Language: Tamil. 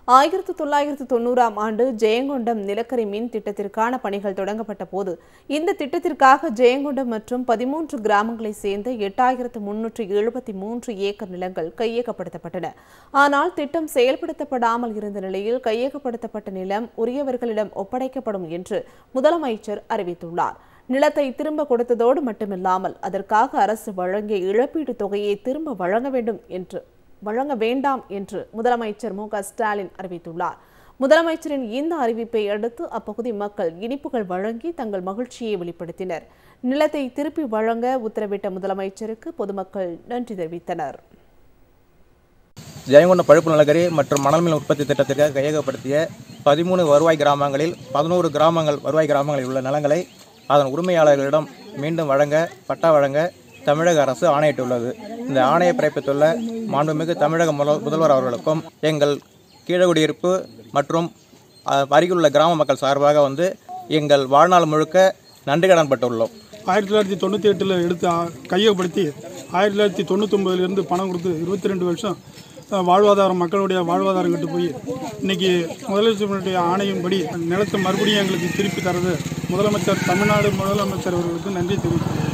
ஆயிரத்து தொள்ளாயிரத்து தொண்ணூறாம் ஆண்டு ஜெயங்கொண்டம் நிலக்கரி மின் திட்டத்திற்கான பணிகள் தொடங்கப்பட்ட போது இந்த திட்டத்திற்காக ஜெயங்கொண்டம் மற்றும் பதிமூன்று கிராமங்களைச் சேர்ந்த எட்டாயிரத்து முன்னூற்று எழுபத்தி மூன்று ஏக்கர் நிலங்கள் கையகப்படுத்தப்பட்டன ஆனால் திட்டம் செயல்படுத்தப்படாமல் இருந்த நிலையில் கையகப்படுத்தப்பட்ட நிலம் உரியவர்களிடம் ஒப்படைக்கப்படும் என்று முதலமைச்சர் அறிவித்துள்ளார் நிலத்தை திரும்ப கொடுத்ததோடு மட்டுமில்லாமல் அதற்காக அரசு வழங்கிய இழப்பீட்டுத் தொகையை திரும்ப வழங்க வேண்டும் என்று வழங்க வேண்டாம் என்று முதலமைச்சர் மு க ஸ்டாலின் அறிவித்துள்ளார் முதலமைச்சரின் இந்த அறிவிப்பை அடுத்து அப்பகுதி மக்கள் இனிப்புகள் வழங்கி தங்கள் மகிழ்ச்சியை வெளிப்படுத்தினர் நிலத்தை திருப்பி வழங்க உத்தரவிட்ட முதலமைச்சருக்கு பொதுமக்கள் நன்றி தெரிவித்தனர் ஜெயங்கொண்ட பழுப்பு நிலக்கரி மற்றும் மணல் மில் உற்பத்தி திட்டத்திற்கு கையகப்படுத்திய பதிமூணு வருவாய் கிராமங்களில் பதினோரு கிராமங்கள் வருவாய் கிராமங்களில் உள்ள நிலங்களை அதன் உரிமையாளர்களிடம் மீண்டும் வழங்க பட்டா வழங்க தமிழக அரசு ஆணையிட்டுள்ளது இந்த ஆணையை பிறப்பித்துள்ள மாண்புமிகு தமிழக முதல் முதல்வர் அவர்களுக்கும் எங்கள் கீழகுடியிருப்பு மற்றும் அஹ், அருகிலுள்ள கிராம மக்கள் சார்பாக வந்து எங்கள் வாழ்நாள் முழுக்க நன்றி கடன்பட்டுள்ளோம் ஆயிரத்தி தொள்ளாயிரத்தி தொண்ணூற்றி எட்டில் எடுத்து ஆ- கையகப்படுத்தி ஆயிரத்தி தொள்ளாயிரத்தி தொண்ணூத்தொம்பதுலேருந்து பணம் கொடுத்து இருபத்தி ரெண்டு வருஷம் அஹ், வாழ்வாதாரம் மக்களுடைய வாழ்வாதாரம் கட்டு போய் இன்னைக்கு முதலமைச்சருடைய ஆணையின்படி நிலத்தை மறுபடியும் எங்களுக்கு திருப்பி தரது முதலமைச்சர் தமிழ்நாடு முதலமைச்சர் அவர்களுக்கு நன்றி தெரிவிக்கிறேன்